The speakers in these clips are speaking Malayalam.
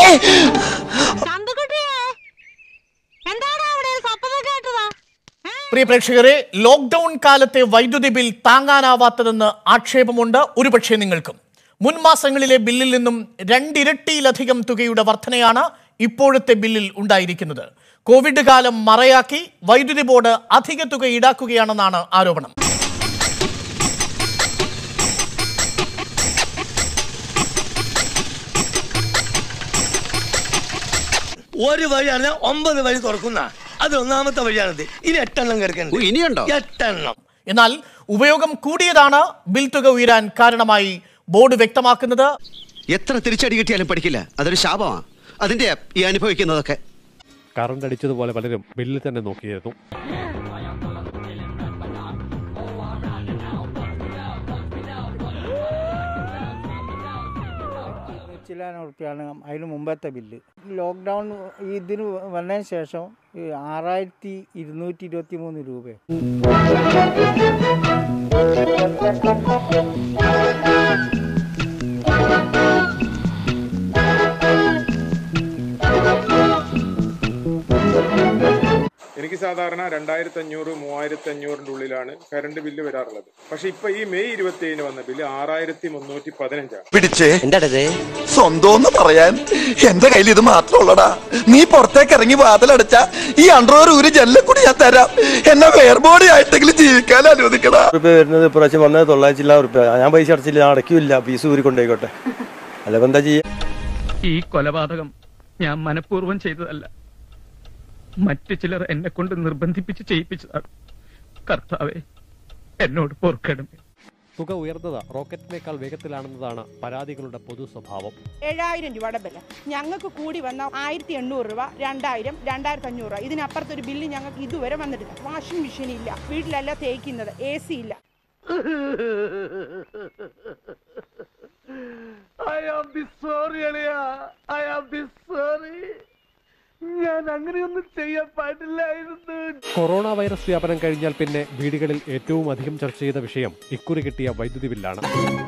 ചന്തുകുട്ടിയെ എന്താണ് അവിടെ ഒരു സ്വപ്നം കേട്ടതാ പ്രിയ പ്രേക്ഷകരെ ലോക്ക്ഡൌൺ കാലത്തെ വൈദ്യുതി ബിൽ താങ്ങാനാവാത്തതെന്ന് ആക്ഷേപമുണ്ട് ഒരുപക്ഷെ നിങ്ങൾക്കും മുൻ മാസങ്ങളിലെ ബില്ലിൽ നിന്നും രണ്ടിരട്ടിയിലധികം തുകയുടെ വർധനയാണ് ഇപ്പോഴത്തെ ബില്ലിൽ ഉണ്ടായിരിക്കുന്നത് കോവിഡ് കാലം മറയാക്കി വൈദ്യുതി ബോർഡ് അധിക തുക ഈടാക്കുകയാണെന്നാണ് ആരോപണം ഒരു വഴിയാണ് ഒമ്പത് വഴി തുറക്കുന്ന അത് ഒന്നാമത്തെ വഴിയാണിത് ഇനി എട്ടെണ്ണം കിടക്കണ്ട ഇനിയുണ്ടോ എട്ടെണ്ണം എന്നാൽ ഉപയോഗം കൂടിയതാണ് ബിൽ തുക ഉയരാൻ കാരണമായി ബോർഡ് വ്യക്തമാക്കുന്നത് എത്ര തിരിച്ചടി കിട്ടിയാലും പഠിക്കില്ല അതൊരു ശാപമാണ് അതിന്റെ ഈ അനുഭവിക്കുന്നതൊക്കെ കറണ്ട് അടിച്ചതുപോലെ പലരും ബില്ലിൽ തന്നെ നോക്കിയിരുന്നു ചില്ലാനം ഉറുപ്പ്യാണ് അതിന് മുമ്പത്തെ ബില്ല് ലോക്ക്ഡൗൺ ഇതിന് വന്നതിന് ശേഷം ഈ ആറായിരത്തി ഇരുന്നൂറ്റി ഇരുപത്തി മൂന്ന് രൂപ എനിക്ക് സാധാരണ രണ്ടായിരത്തി അഞ്ഞൂറ് മൂവായിരത്തി അഞ്ഞൂറിന്റെ ഉള്ളിലാണ് കറണ്ട് ബില്ല് വരാറുള്ളത് പക്ഷെ ഇപ്പൊ ഈ മെയ് ഇരുപത്തി ഏഴിന് വന്ന ബില്ല് ആറായിരത്തി മുന്നൂറ്റി പതിനഞ്ചാണ് പിടിച്ചേ സ്വന്തം പറയാൻ എന്റെ കയ്യിൽ ഇത് മാത്രമുള്ളടാ നീ പുറത്തേക്ക് ഇറങ്ങി വാതിലടച്ച ഈ അണ്ടർവെയർ ഒരു ജെല്ലെ കൂടി ഞാൻ തരാം എന്നെ വേർബോഡി ആയിട്ടെങ്കിലും ജീവിക്കാൻ അനുവദിക്കടാ ഉറുപ്പ്യ വരുന്നത് ഇപ്രാവശ്യം വന്നത് തൊള്ളായിരത്തി ചില്ല ഉറുപ്പ്യ ഞാൻ പൈസ അടച്ചില്ല ഞാൻ അടയ്ക്കില്ല ഫീസ് ഊരി കൊണ്ടേക്കോട്ടെ അല്ല എന്താ ചെയ്യാ ഈ കൊലപാതകം ഞാൻ മനഃപൂർവ്വം ചെയ്തതല്ല മറ്റു ചിലർ എന്നെ കൊണ്ട് നിർബന്ധിപ്പിച്ച് ചെയ്യിപ്പിച്ചതാണ് കർത്താവെ എന്നോട് പൊറുക്കണമേ തുക ഉയർന്നത് റോക്കറ്റിനേക്കാൾ വേഗത്തിലാണെന്നതാണ് പരാതികളുടെ പൊതു സ്വഭാവം ഏഴായിരം രൂപയുടെ ബില്ല് ഞങ്ങൾക്ക് കൂടി വന്ന ആയിരത്തി എണ്ണൂറ് രൂപ രണ്ടായിരം രണ്ടായിരത്തി അഞ്ഞൂറ് രൂപ ഇതിനപ്പുറത്തൊരു ബില്ല് ഞങ്ങൾക്ക് ഇതുവരെ വന്നിട്ടില്ല വാഷിംഗ് മെഷീൻ ഇല്ല വീട്ടിലല്ല തേക്കുന്നത് എ സി ഇല്ല ഐ ആം ബി സോറി അളിയ ഐ ആം ബി സോറി ഞാൻ അങ്ങനെയൊന്നും ചെയ്യാൻ പാടില്ലായിരുന്നു കൊറോണ വൈറസ് വ്യാപനം കഴിഞ്ഞാൽ പിന്നെ വീടുകളിൽ ഏറ്റവും അധികം ചർച്ച ചെയ്ത വിഷയം ഇക്കുറി കിട്ടിയ വൈദ്യുതി ബില്ലാണ്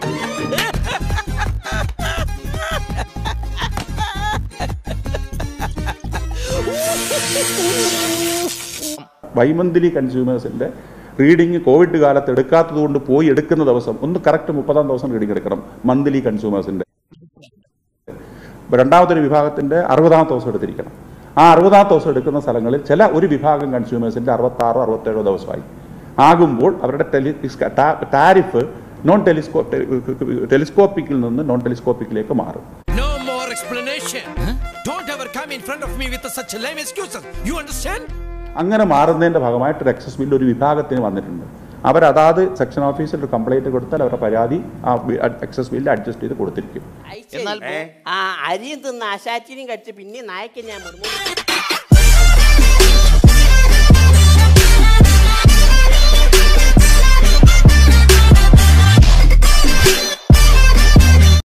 ബൈമന്ത്ലി കൺസ്യൂമേഴ്സിന്റെ റീഡിങ് കോവിഡ് കാലത്ത് എടുക്കാത്തത് കൊണ്ട് പോയി എടുക്കുന്ന ദിവസം ഒന്ന് കറക്റ്റ് മുപ്പതാം ദിവസം റീഡിംഗ് എടുക്കണം മന്ത്ലി കൺസ്യൂമേഴ്സിന്റെ രണ്ടാമതൊരു വിഭാഗത്തിന്റെ അറുപതാമത്തെ ദിവസം എടുത്തിരിക്കണം ആ അറുപതാമത്തെ ദിവസം എടുക്കുന്ന സ്ഥലങ്ങളിൽ ചില ഒരു വിഭാഗം കൺസ്യൂമേഴ്സിന്റെ അറുപത്താറോ അറുപത്തേഴോ ദിവസമായി ആകുമ്പോൾ അവരുടെ ടെലി ടാരിഫ് നോൺ ടെലിസ്കോ ടെലിസ്കോപ്പിക്കിൽ നിന്ന് നോൺ ടെലിസ്കോപ്പിക്കിലേക്ക് മാറും No more explanation. Don't ever come in front of me with such lame excuses. You understand? അങ്ങനെ മാറുന്നതിന്റെ ഭാഗമായിട്ട് ഒരു എക്സസ് ബില്ല് ഒരു വിഭാഗത്തിന് വന്നിട്ടുണ്ട് അവർ അതാത് സെക്ഷൻ ഓഫീസിൽ ഒരു കംപ്ലൈന്റ് കൊടുത്താൽ അവരുടെ പരാതി ആ എക്സസ് ബില്ല് അഡ്ജസ്റ്റ് ചെയ്ത് കൊടുത്തിരിക്കും ആ അരിയും തിന്ന് ആശാച്ചിനും കഴിച്ച് പിന്നെ നായക്ക് ഞാൻ മുറുമുറു